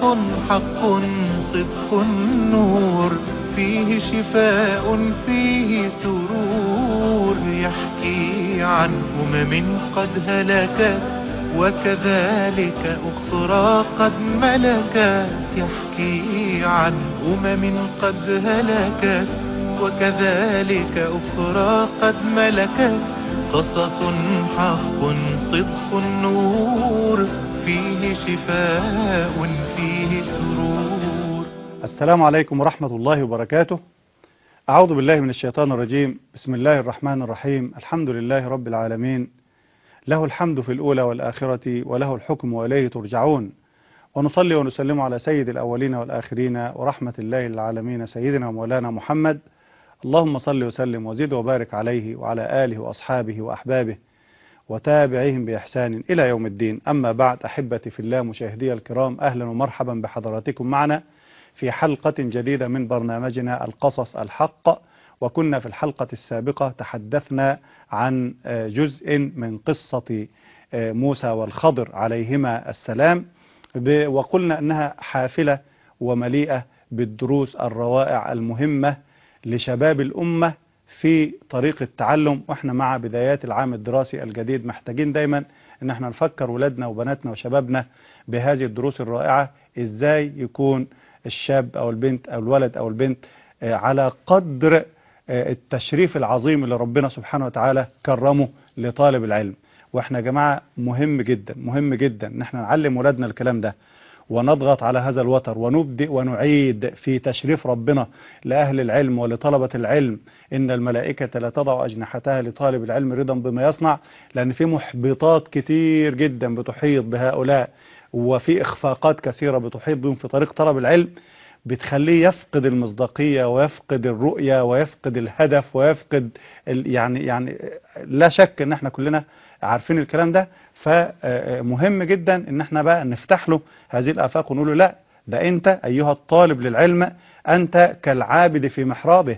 حق صدق نور فيه شفاء فيه سرور يحكي عن أمم قد هلكت وكذلك أخرى قد ملكت يحكي عن أمم قد هلكت وكذلك أخرى قد ملكت قصص حق صدق نور فيه شفاء فيه سرور السلام عليكم ورحمة الله وبركاته أعوذ بالله من الشيطان الرجيم بسم الله الرحمن الرحيم الحمد لله رب العالمين له الحمد في الأولى والآخرة وله الحكم وإليه ترجعون ونصلي ونسلم على سيد الأولين والآخرين ورحمة الله للعالمين سيدنا ومولانا محمد اللهم صل وسلم وزد وبارك عليه وعلى آله وأصحابه وأحبابه وتابعيهم بإحسان إلى يوم الدين أما بعد أحبتي في الله مشاهدي الكرام أهلا ومرحبا بحضراتكم معنا في حلقة جديدة من برنامجنا القصص الحق وكنا في الحلقة السابقة تحدثنا عن جزء من قصة موسى والخضر عليهما السلام وقلنا أنها حافلة ومليئة بالدروس الروائع المهمة لشباب الأمة في طريق التعلم واحنا مع بدايات العام الدراسي الجديد محتاجين دايما ان احنا نفكر ولادنا وبناتنا وشبابنا بهذه الدروس الرائعة ازاي يكون الشاب او البنت او الولد او البنت على قدر التشريف العظيم اللي ربنا سبحانه وتعالى كرمه لطالب العلم واحنا يا جماعة مهم جدا مهم جدا ان احنا نعلم ولادنا الكلام ده ونضغط على هذا الوتر ونبدئ ونعيد في تشريف ربنا لأهل العلم ولطلبة العلم إن الملائكة لا تضع أجنحتها لطالب العلم رضا بما يصنع لأن في محبطات كتير جدا بتحيط بهؤلاء وفي إخفاقات كثيرة بتحيط بهم في طريق طلب العلم بتخليه يفقد المصداقية ويفقد الرؤية ويفقد الهدف ويفقد يعني يعني لا شك ان احنا كلنا عارفين الكلام ده فمهم جدا ان احنا بقى نفتح له هذه الافاق ونقول له لا ده انت ايها الطالب للعلم انت كالعابد في محرابه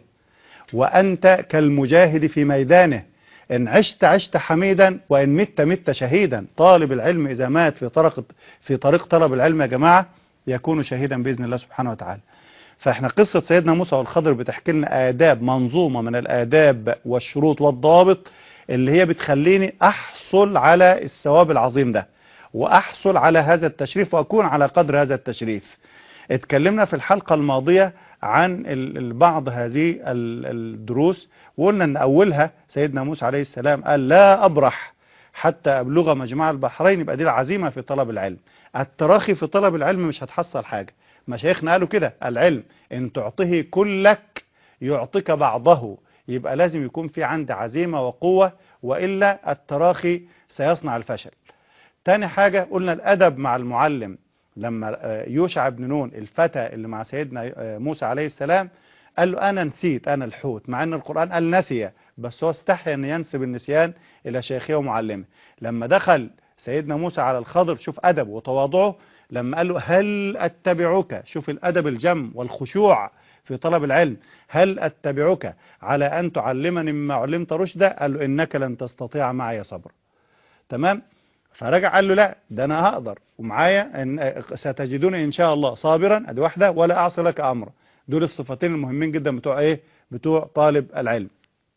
وانت كالمجاهد في ميدانه ان عشت عشت حميدا وان مت مت شهيدا طالب العلم اذا مات في طريق في طريق طلب العلم يا جماعه يكون شهيدا باذن الله سبحانه وتعالى فاحنا قصة سيدنا موسى والخضر بتحكي لنا آداب منظومة من الآداب والشروط والضوابط اللي هي بتخليني أحصل على الثواب العظيم ده وأحصل على هذا التشريف وأكون على قدر هذا التشريف اتكلمنا في الحلقة الماضية عن بعض هذه الدروس وقلنا أن أولها سيدنا موسى عليه السلام قال لا أبرح حتى أبلغ مجمع البحرين يبقى دي العزيمة في طلب العلم التراخي في طلب العلم مش هتحصل حاجة مشايخنا قالوا كده العلم إن تعطيه كلك يعطيك بعضه يبقى لازم يكون في عندي عزيمة وقوة وإلا التراخي سيصنع الفشل تاني حاجة قلنا الأدب مع المعلم لما يوشع بن نون الفتى اللي مع سيدنا موسى عليه السلام قال له أنا نسيت أنا الحوت مع أن القرآن قال نسي بس هو استحي أن ينسب النسيان إلى شيخه ومعلمه لما دخل سيدنا موسى على الخضر شوف أدب وتواضعه لما قال له هل أتبعك شوف الأدب الجم والخشوع في طلب العلم هل أتبعك على أن تعلمني مما علمت رشدا قال له إنك لن تستطيع معي صبر تمام فرجع قال له لا ده أنا هقدر ومعايا إن ستجدوني إن شاء الله صابرا أدي واحدة ولا أعصي لك أمر دول الصفتين المهمين جدا بتوع إيه بتوع طالب العلم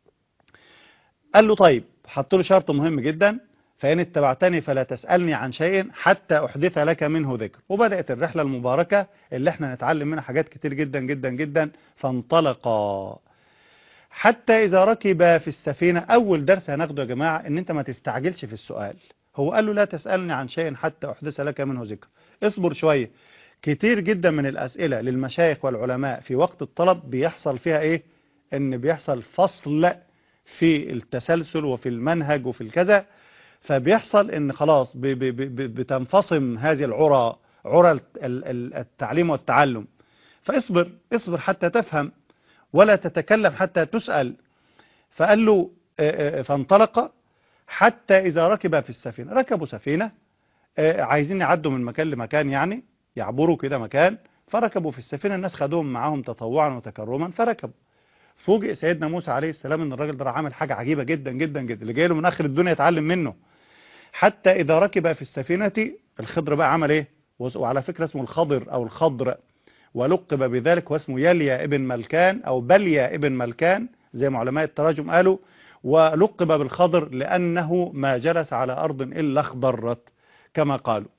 قال له طيب حط له شرط مهم جدا فإن اتبعتني فلا تسألني عن شيء حتى أحدث لك منه ذكر وبدأت الرحلة المباركة اللي احنا نتعلم منها حاجات كتير جدا جدا جدا فانطلقا حتى إذا ركب في السفينة أول درس هناخده يا جماعة إن أنت ما تستعجلش في السؤال هو قال له لا تسألني عن شيء حتى أحدث لك منه ذكر اصبر شوية كتير جدا من الأسئلة للمشايخ والعلماء في وقت الطلب بيحصل فيها إيه إن بيحصل فصل في التسلسل وفي المنهج وفي الكذا فبيحصل ان خلاص بتنفصم هذه العرى عرى التعليم والتعلم فاصبر اصبر حتى تفهم ولا تتكلم حتى تسأل فقال له فانطلق حتى إذا ركب في السفينة ركبوا سفينة عايزين يعدوا من مكان لمكان يعني يعبروا كده مكان فركبوا في السفينة الناس خدوهم معاهم تطوعا وتكرما فركبوا فوجئ سيدنا موسى عليه السلام ان الراجل ده عامل حاجة عجيبة جدا جدا جدا اللي جاي له من اخر الدنيا يتعلم منه حتى اذا ركب في السفينة الخضر بقى عمل ايه وس- وعلى فكرة اسمه الخضر أو الخضر ولقب بذلك واسمه يليا ابن ملكان أو بليا ابن ملكان زي ما علماء التراجم قالوا ولقب بالخضر لأنه ما جلس على أرض إلا اخضرت كما قالوا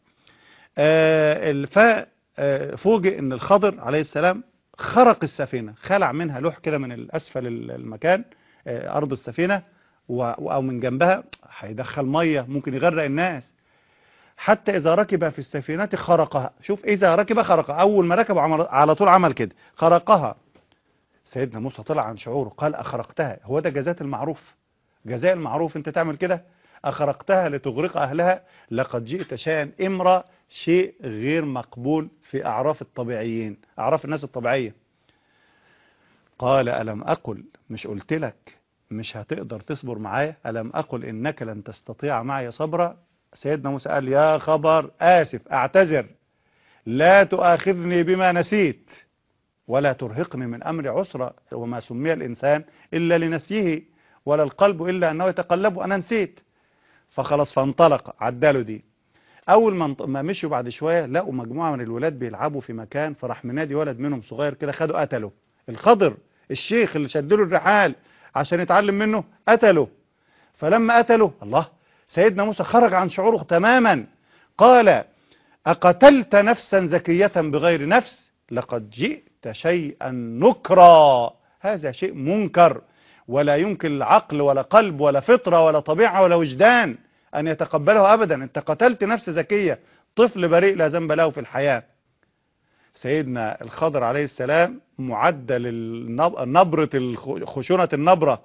آه، الف آه، فوجئ ان الخضر عليه السلام خرق السفينة خلع منها لوح كده من الأسفل المكان آه، أرض السفينة و- أو من جنبها هيدخل مية ممكن يغرق الناس حتى إذا ركب في السفينة خرقها شوف إذا ركب خرقها أول ما ركب عمل على طول عمل كده خرقها سيدنا موسى طلع عن شعوره قال أخرقتها هو ده جزاء المعروف جزاء المعروف أنت تعمل كده أخرقتها لتغرق أهلها لقد جئت شيئا إمرا شيء غير مقبول في أعراف الطبيعيين أعراف الناس الطبيعية قال ألم أقل مش قلت لك مش هتقدر تصبر معايا ألم أقل إنك لن تستطيع معي صبرا سيدنا موسى قال يا خبر آسف أعتذر لا تؤاخذني بما نسيت ولا ترهقني من أمر عسرة وما سمي الإنسان إلا لنسيه ولا القلب إلا أنه يتقلب وأنا نسيت فخلاص فانطلق عداله دي أول ما انط- ما مشوا بعد شوية لقوا مجموعة من الولاد بيلعبوا في مكان فراح منادي ولد منهم صغير كده خدوا قتله الخضر الشيخ اللي شدله الرحال عشان يتعلم منه قتله فلما قتله الله سيدنا موسى خرج عن شعوره تماما قال أقتلت نفسا زكية بغير نفس لقد جئت شيئا نكرا هذا شيء منكر ولا يمكن العقل ولا قلب ولا فطرة ولا طبيعة ولا وجدان أن يتقبله أبدا أنت قتلت نفس زكية طفل بريء لا ذنب له في الحياة سيدنا الخضر عليه السلام معدل النب- نبرة الخ- خشونة النبرة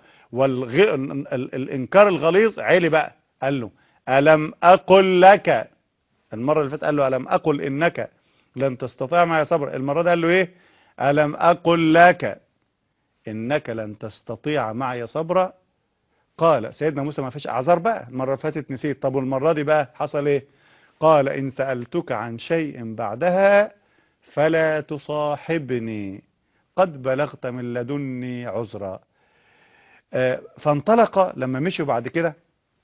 والإنكار الغليظ عالي بقى قال له ألم أقل لك المرة اللي فاتت قال له ألم أقل إنك لن تستطيع معي صبر المرة دي قال له إيه ألم أقل لك إنك لن تستطيع معي صبرا قال سيدنا موسى ما فيش أعذار بقى المرة اللي فاتت نسيت طب والمرة دي بقى حصل إيه قال إن سألتك عن شيء بعدها فلا تصاحبني قد بلغت من لدني عذرا آه، فانطلق لما مشوا بعد كده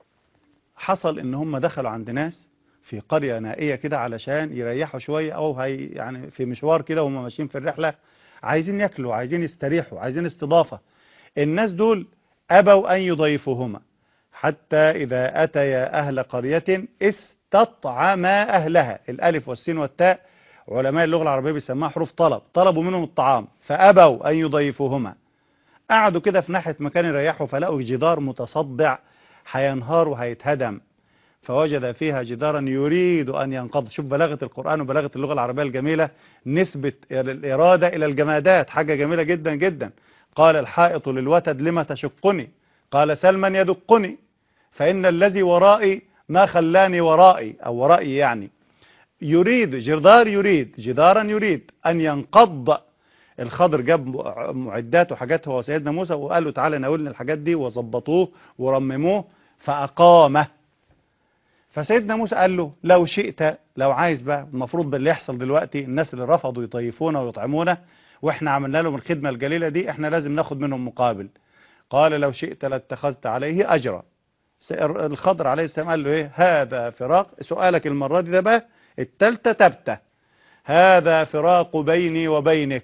حصل ان هم دخلوا عند ناس في قرية نائية كده علشان يريحوا شوية او هي يعني في مشوار كده وهم ماشيين في الرحلة عايزين ياكلوا عايزين يستريحوا عايزين استضافة الناس دول ابوا ان يضيفوهما حتى اذا اتيا اهل قرية استطعما اهلها الالف والسين والتاء علماء اللغة العربية بيسموها حروف طلب طلبوا منهم الطعام فابوا ان يضيفوهما قعدوا كده في ناحية مكان يريحوا فلقوا جدار متصدع هينهار وهيتهدم فوجد فيها جدارا يريد أن ينقض شوف بلاغة القرآن وبلاغة اللغة العربية الجميلة نسبة الإرادة إلى الجمادات حاجة جميلة جدا جدا قال الحائط للوتد لما تشقني قال سلما يدقني فإن الذي ورائي ما خلاني ورائي أو ورائي يعني يريد جدار يريد جدارا يريد أن ينقض الخضر جاب معدات وحاجات هو سيدنا موسى وقال له تعالى ناولنا الحاجات دي وظبطوه ورمموه فأقامه فسيدنا موسى قال له لو شئت لو عايز بقى المفروض باللي يحصل دلوقتي الناس اللي رفضوا يطيفونا ويطعمونا واحنا عملنا لهم الخدمة الجليلة دي احنا لازم ناخد منهم مقابل قال لو شئت لاتخذت عليه أجرا الخضر عليه السلام قال له ايه هذا فراق سؤالك المرة دي ده بقى التالتة تبتة هذا فراق بيني وبينك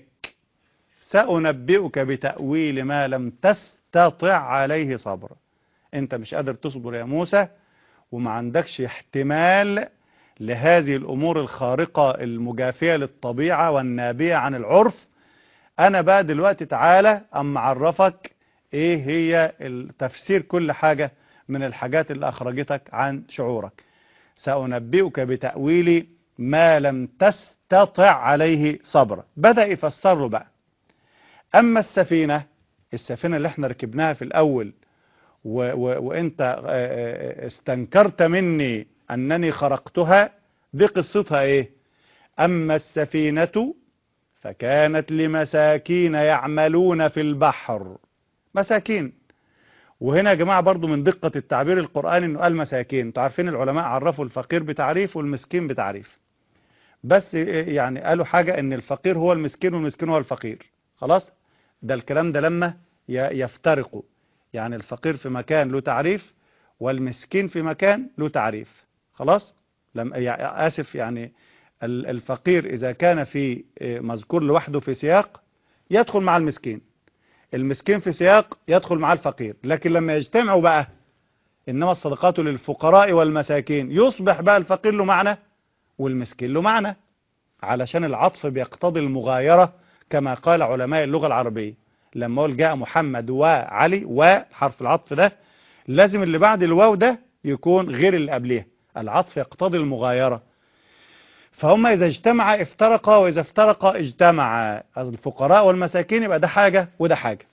سأنبئك بتأويل ما لم تستطع عليه صبرا انت مش قادر تصبر يا موسى وما عندكش احتمال لهذه الأمور الخارقة المجافية للطبيعة والنابية عن العرف أنا بقى دلوقتي تعالى أما أعرفك إيه هي تفسير كل حاجة من الحاجات اللي أخرجتك عن شعورك سأنبئك بتأويل ما لم تستطع عليه صبرا بدأ يفسر له بقى أما السفينة السفينة اللي احنا ركبناها في الأول و و وانت استنكرت مني أنني خرقتها دي قصتها ايه أما السفينة فكانت لمساكين يعملون في البحر مساكين وهنا يا جماعة برضو من دقة التعبير القرآني انه قال مساكين انتوا عارفين العلماء عرفوا الفقير بتعريف والمسكين بتعريف بس يعني قالوا حاجة ان الفقير هو المسكين والمسكين هو الفقير خلاص ده الكلام ده لما يفترقوا يعني الفقير في مكان له تعريف والمسكين في مكان له تعريف خلاص لم يعني آسف يعني ال- الفقير إذا كان في آه، مذكور لوحده في سياق يدخل مع المسكين المسكين في سياق يدخل مع الفقير لكن لما يجتمعوا بقى إنما الصدقات للفقراء والمساكين يصبح بقى الفقير له معنى والمسكين له معنى علشان العطف بيقتضي المغايرة كما قال علماء اللغة العربية لما قال جاء محمد وعلي وحرف العطف ده لازم اللي بعد الواو ده يكون غير اللي قبليه العطف يقتضي المغايرة فهم إذا اجتمع افترقا وإذا افترقا اجتمع الفقراء والمساكين يبقى ده حاجة وده حاجة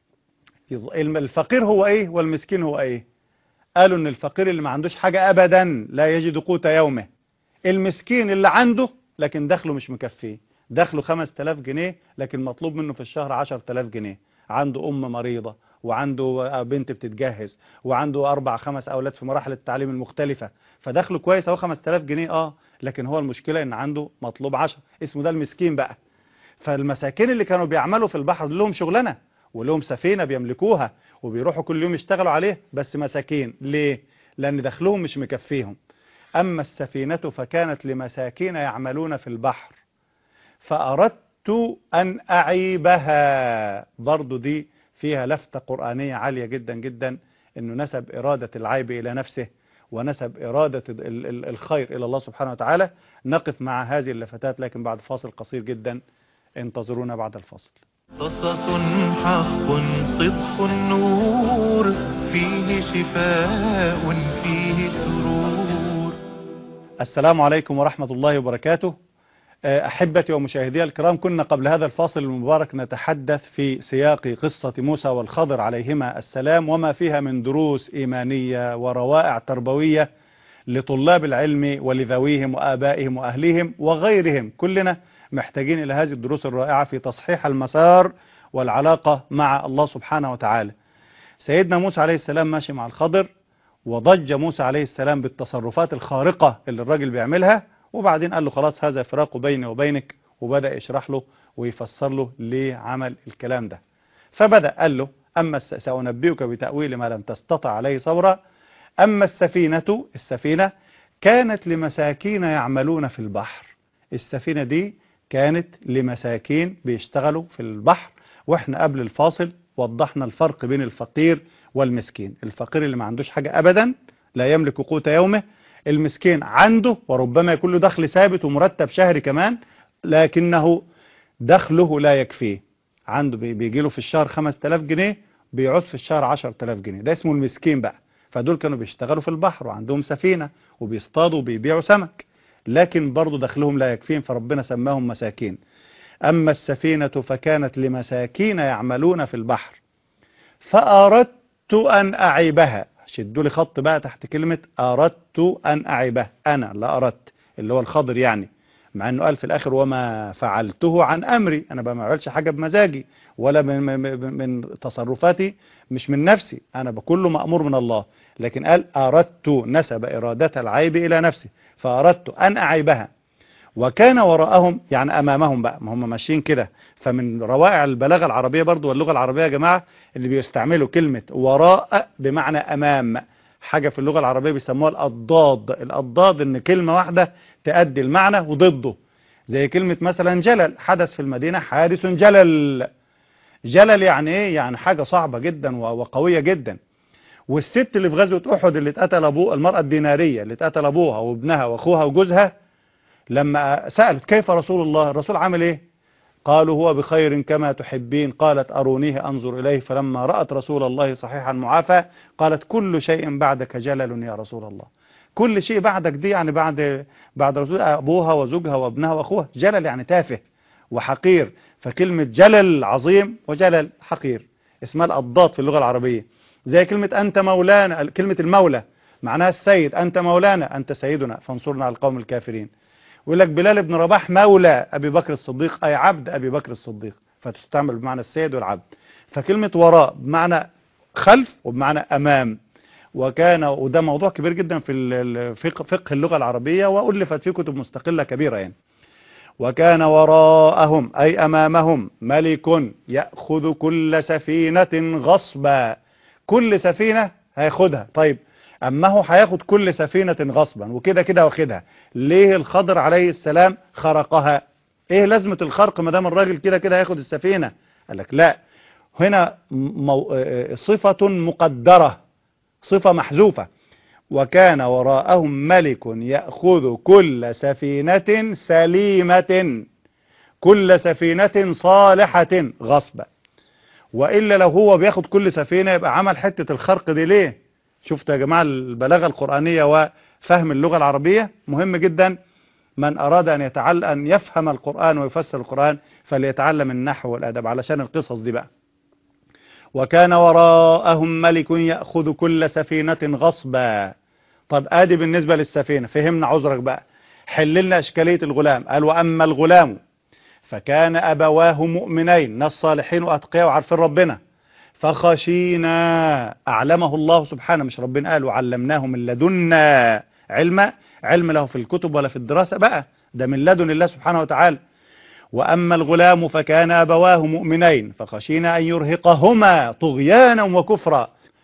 الفقير هو ايه والمسكين هو ايه قالوا ان الفقير اللي ما عندوش حاجة ابدا لا يجد قوت يومه المسكين اللي عنده لكن دخله مش مكفيه دخله 5000 جنيه لكن مطلوب منه في الشهر 10000 جنيه عنده ام مريضة وعنده بنت بتتجهز وعنده اربع خمس اولاد في مراحل التعليم المختلفة فدخله كويس اهو 5000 جنيه اه لكن هو المشكلة ان عنده مطلوب 10 اسمه ده المسكين بقى فالمساكين اللي كانوا بيعملوا في البحر لهم شغلانه ولهم سفينة بيملكوها وبيروحوا كل يوم يشتغلوا عليه بس مساكين ليه؟ لأن دخلهم مش مكفيهم أما السفينة فكانت لمساكين يعملون في البحر فأردت أن أعيبها برضو دي فيها لفتة قرآنية عالية جدا جدا أنه نسب إرادة العيب إلى نفسه ونسب إرادة ال- ال- الخير إلى الله سبحانه وتعالى نقف مع هذه اللفتات لكن بعد فاصل قصير جدا انتظرونا بعد الفاصل قصص حق صدق النور فيه شفاء فيه سرور السلام عليكم ورحمة الله وبركاته آه، أحبتي ومشاهدي الكرام كنا قبل هذا الفاصل المبارك نتحدث في سياق قصة موسى والخضر عليهما السلام وما فيها من دروس إيمانية وروائع تربوية لطلاب العلم ولذويهم وآبائهم وأهليهم وغيرهم كلنا محتاجين إلى هذه الدروس الرائعة في تصحيح المسار والعلاقة مع الله سبحانه وتعالى سيدنا موسى عليه السلام ماشي مع الخضر وضج موسى عليه السلام بالتصرفات الخارقة اللي الراجل بيعملها وبعدين قال له خلاص هذا فراق بيني وبينك وبدأ يشرح له ويفسر له ليه عمل الكلام ده فبدأ قال له أما الس- سأنبئك بتأويل ما لم تستطع عليه صبرا أما السفينة السفينة كانت لمساكين يعملون في البحر السفينة دي كانت لمساكين بيشتغلوا في البحر واحنا قبل الفاصل وضحنا الفرق بين الفقير والمسكين الفقير اللي ما عندوش حاجة أبدا لا يملك قوت يومه المسكين عنده وربما يكون له دخل ثابت ومرتب شهري كمان لكنه دخله لا يكفيه عنده بي- بيجي له في الشهر 5000 جنيه بيعوز في الشهر 10000 جنيه ده اسمه المسكين بقى فدول كانوا بيشتغلوا في البحر وعندهم سفينة وبيصطادوا وبيبيعوا سمك لكن برضه دخلهم لا يكفيهم فربنا سماهم مساكين أما السفينة فكانت لمساكين يعملون في البحر فأردت أن أعيبها شدوا لي خط بقى تحت كلمة أردت أن أعيبها أنا لا أردت اللي هو الخضر يعني مع أنه قال في الآخر وما فعلته عن أمري أنا بقى ما بعملش حاجة بمزاجي ولا من, من, من تصرفاتي مش من نفسي أنا بكله مأمور من الله لكن قال أردت نسب إرادة العيب إلى نفسي فأردت أن أعيبها وكان وراءهم يعني أمامهم بقى ما هم ماشيين كده فمن روائع البلاغة العربية برضو واللغة العربية يا جماعة اللي بيستعملوا كلمة وراء بمعنى أمام حاجة في اللغة العربية بيسموها الأضداد الأضداد إن كلمة واحدة تأدي المعنى وضده زي كلمة مثلا جلل حدث في المدينة حادث جلل جلل يعني ايه يعني حاجة صعبة جدا و- وقوية جدا والست اللي في غزوة أحد اللي اتقتل أبوه المرأة الدينارية اللي اتقتل أبوها وابنها وأخوها وجوزها لما سألت كيف رسول الله الرسول عامل ايه قالوا هو بخير كما تحبين قالت أرونيه أنظر إليه فلما رأت رسول الله صحيحا معافى قالت كل شيء بعدك جلل يا رسول الله كل شيء بعدك دي يعني بعد بعد رسول أبوها وزوجها وابنها وأخوها جلل يعني تافه وحقير فكلمة جلل عظيم وجلل حقير اسمها الأضداد في اللغة العربية زي كلمة أنت مولانا كلمة المولى معناها السيد أنت مولانا أنت سيدنا فانصرنا على القوم الكافرين ويقول لك بلال بن رباح مولى أبي بكر الصديق أي عبد أبي بكر الصديق فتستعمل بمعنى السيد والعبد فكلمة وراء بمعنى خلف وبمعنى أمام وكان وده موضوع كبير جدا في الفقه فقه اللغة العربية وألفت في كتب مستقلة كبيرة يعني وكان وراءهم أي أمامهم ملك يأخذ كل سفينة غصبا كل سفينة هياخدها طيب اما هو هياخد كل سفينة غصبا وكده كده واخدها ليه الخضر عليه السلام خرقها ايه لازمة الخرق ما دام الراجل كده كده هياخد السفينة قال لك لا هنا مو... صفة مقدرة صفة محذوفة وكان وراءهم ملك يأخذ كل سفينة سليمة كل سفينة صالحة غصبا وإلا لو هو بياخد كل سفينة يبقى عمل حتة الخرق دي ليه شفت يا جماعة البلاغة القرآنية وفهم اللغة العربية مهم جدا من أراد أن يتعلم أن يفهم القرآن ويفسر القرآن فليتعلم النحو والأدب علشان القصص دي بقى وكان وراءهم ملك يأخذ كل سفينة غصبا طب آدي بالنسبة للسفينة فهمنا عذرك بقى حللنا إشكالية الغلام قال وأما الغلام فكان أبواه مؤمنين ناس صالحين وأتقياء وعارفين ربنا فخشينا أعلمه الله سبحانه مش ربنا قال وعلمناه من لدنا علما علم له في الكتب ولا في الدراسة بقى ده من لدن الله سبحانه وتعالى وأما الغلام فكان أبواه مؤمنين فخشينا أن يرهقهما طغيانا وكفرا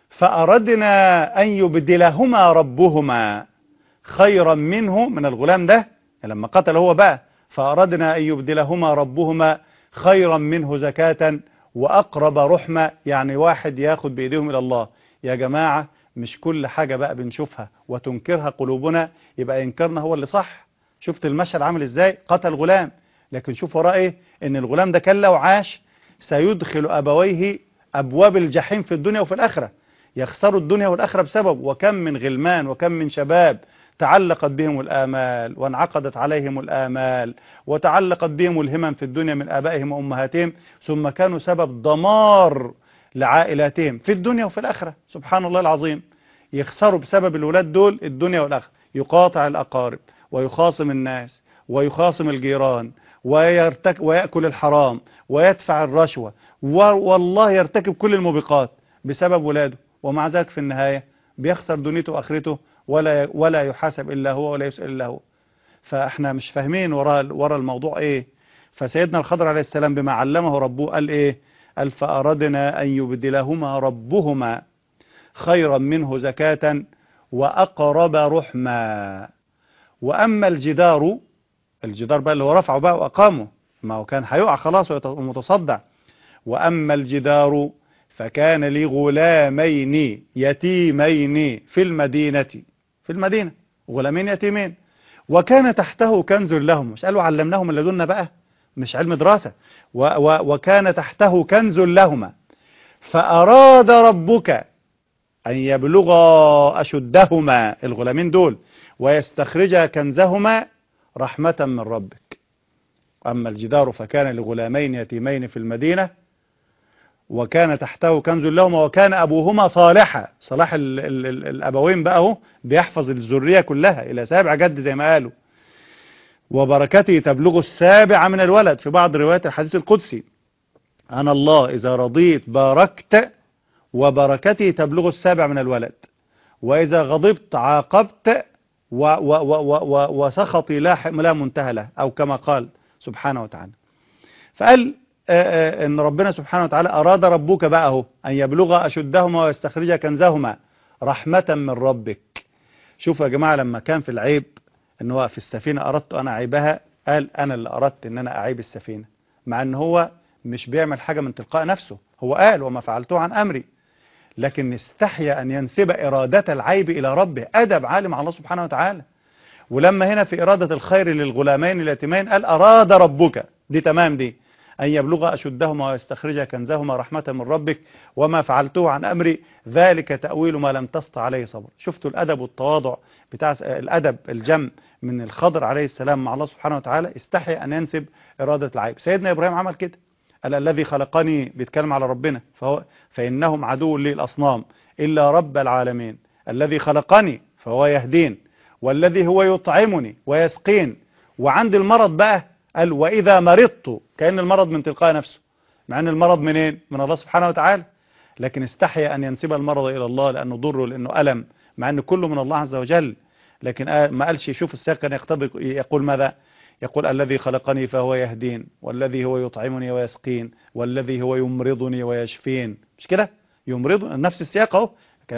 فأردنا أن يبدلهما ربهما خيرا منه من الغلام ده لما قتل هو بقى فأردنا أن يبدلهما ربهما خيرا منه زكاة وأقرب رحمة يعني واحد ياخد بإيديهم إلى الله يا جماعة مش كل حاجة بقى بنشوفها وتنكرها قلوبنا يبقى إنكارنا هو اللي صح شفت المشهد عامل إزاي قتل غلام لكن شوف وراه إيه إن الغلام ده كان لو عاش سيدخل أبويه أبواب الجحيم في الدنيا وفي الآخرة يخسروا الدنيا والآخرة بسبب وكم من غلمان وكم من شباب تعلقت بهم الآمال وانعقدت عليهم الآمال وتعلقت بهم الهمم في الدنيا من آبائهم وأمهاتهم ثم كانوا سبب دمار لعائلاتهم في الدنيا وفي الآخرة سبحان الله العظيم يخسروا بسبب الولاد دول الدنيا والآخرة يقاطع الأقارب ويخاصم الناس ويخاصم الجيران ويرتك ويأكل الحرام ويدفع الرشوة والله يرتكب كل الموبقات بسبب ولاده ومع ذلك في النهاية بيخسر دنيته وآخرته ولا ولا يحاسب إلا هو ولا يسأل إلا هو فاحنا مش فاهمين وراء وراء الموضوع ايه فسيدنا الخضر عليه السلام بما علمه ربه قال ايه قال فأردنا أن يبدلهما ربهما خيرا منه زكاة وأقرب رحما وأما الجدار الجدار بقى اللي هو رفعه بقى وأقامه ما هو كان هيقع خلاص ومتصدع وأما الجدار فكان لغلامين يتيمين في المدينة في المدينة غلامين يتيمين وكان تحته كنز لهم مش قالوا علمناهم اللي لدنا بقى مش علم دراسة و و وكان تحته كنز لهما فأراد ربك أن يبلغا أشدهما الغلامين دول ويستخرجا كنزهما رحمة من ربك أما الجدار فكان لغلامين يتيمين في المدينة وكان تحته كنز لهما وكان أبوهما صالحا صلاح ال ال ال الأبوين بقى هو بيحفظ الذرية كلها إلى سابع جد زي ما قالوا وبركته تبلغ السابع من الولد في بعض روايات الحديث القدسي أنا الله إذا رضيت باركت وبركتي تبلغ السابع من الولد وإذا غضبت عاقبت و و و و و وسخطي لا لا منتهى له أو كما قال سبحانه وتعالى فقال ان ربنا سبحانه وتعالى اراد ربك بقى اهو ان يبلغ اشدهما ويستخرج كنزهما رحمة من ربك شوفوا يا جماعة لما كان في العيب ان هو في السفينة اردت انا عيبها قال انا اللي اردت ان انا اعيب السفينة مع ان هو مش بيعمل حاجة من تلقاء نفسه هو قال وما فعلته عن امري لكن استحيا ان ينسب ارادة العيب الى ربه ادب عالم على الله سبحانه وتعالى ولما هنا في ارادة الخير للغلامين اليتيمين قال اراد ربك دي تمام دي أن يبلغ أشدهما ويستخرج كنزهما رحمة من ربك وما فعلته عن أمري ذلك تأويل ما لم تسط عليه صبر شفتوا الأدب والتواضع بتاع الأدب الجم من الخضر عليه السلام مع الله سبحانه وتعالى استحي أن ينسب إرادة العيب سيدنا إبراهيم عمل كده قال الذي خلقني بيتكلم على ربنا فهو فإنهم عدو لي الأصنام إلا رب العالمين الذي خلقني فهو يهدين والذي هو يطعمني ويسقين وعند المرض بقى قال وإذا مرضت كأن المرض من تلقاء نفسه مع أن المرض منين من الله سبحانه وتعالى لكن استحيا أن ينسب المرض إلى الله لأنه ضره لأنه ألم مع أن كله من الله عز وجل لكن ما قالش يشوف السياق كان يقتضي يقول ماذا يقول الذي خلقني فهو يهدين والذي هو يطعمني ويسقين والذي هو يمرضني ويشفين مش كده يمرض نفس السياق اهو لا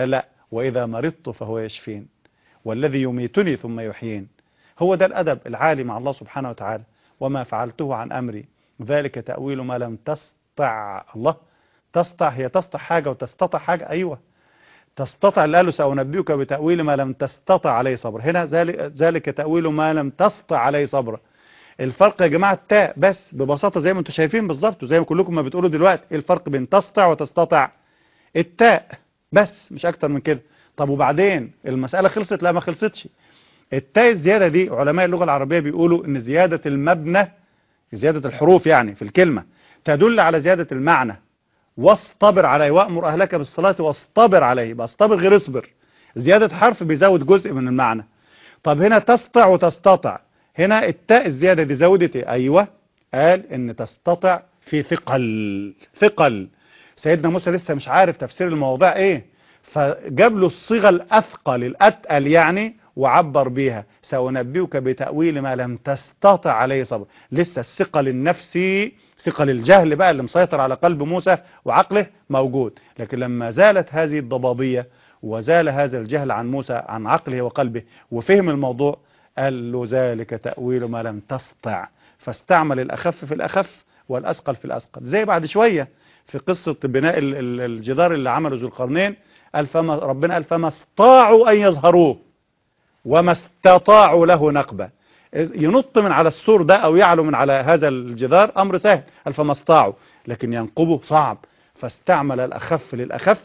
وإذا مرضت فهو يشفين والذي يميتني ثم يحيين هو ده الأدب العالي مع الله سبحانه وتعالى وما فعلته عن أمري ذلك تأويل ما لم تستطع الله تستطع هي تستطع حاجة وتستطع حاجة أيوة تستطع اللي قاله سأنبئك بتأويل ما لم تستطع عليه صبر هنا ذلك, ذلك تأويل ما لم تستطع عليه صبر الفرق يا جماعة التاء بس ببساطة زي ما انتم شايفين بالظبط وزي ما كلكم ما بتقولوا دلوقتي ايه الفرق بين تستطع وتستطع التاء بس مش اكتر من كده طب وبعدين المسألة خلصت لا ما خلصتش التاء الزيادة دي علماء اللغة العربية بيقولوا ان زيادة المبنى زيادة الحروف يعني في الكلمة تدل على زيادة المعنى واصطبر عليه وأمر أهلك بالصلاة واصطبر عليه يبقى اصطبر غير اصبر زيادة حرف بيزود جزء من المعنى طب هنا تستطع وتستطع هنا التاء الزيادة دي زودت ايه ايوه قال ان تستطع في ثقل ثقل سيدنا موسى لسه مش عارف تفسير المواضيع ايه فجاب له الصيغة الأثقل الأتقل يعني وعبر بيها سأنبئك بتأويل ما لم تستطع عليه صبر لسه الثقل النفسي ثقل الجهل بقى اللي مسيطر على قلب موسى وعقله موجود لكن لما زالت هذه الضبابية وزال هذا الجهل عن موسى عن عقله وقلبه وفهم الموضوع قال له ذلك تأويل ما لم تستطع فاستعمل الأخف في الأخف والأثقل في الأثقل زي بعد شوية في قصة بناء ال- ال- الجدار اللي عمله ذو القرنين قال فما ربنا قال فما استطاعوا أن يظهروه وما استطاعوا له نقبة ينط من على السور ده أو يعلو من على هذا الجدار أمر سهل قال فما استطاعوا لكن ينقبه صعب فاستعمل الأخف للأخف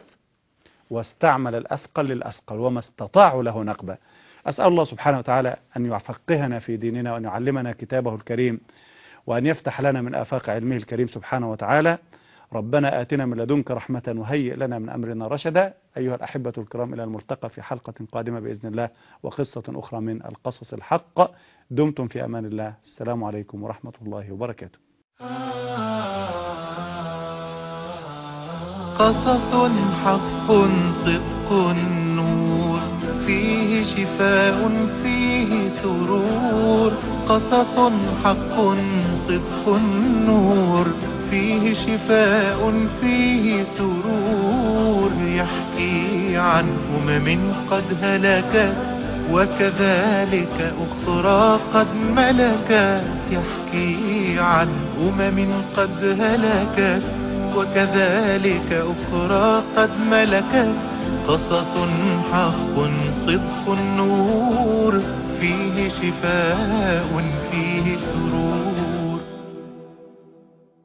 واستعمل الأثقل للأثقل وما استطاعوا له نقبة أسأل الله سبحانه وتعالى أن يفقهنا في ديننا وأن يعلمنا كتابه الكريم وأن يفتح لنا من آفاق علمه الكريم سبحانه وتعالى ربنا آتنا من لدنك رحمة وهيئ لنا من أمرنا رشدا أيها الأحبة الكرام إلى الملتقى في حلقة قادمة بإذن الله وقصة أخرى من القصص الحق دمتم في أمان الله السلام عليكم ورحمة الله وبركاته قصص حق صدق نور فيه شفاء فيه سرور قصص حق صدق نور فيه شفاء فيه سرور يحكي عن أمم قد هلكت وكذلك أخرى قد ملكت يحكي عن أمم قد هلكت وكذلك أخرى قد ملكت قصص حق صدق النور فيه شفاء فيه سرور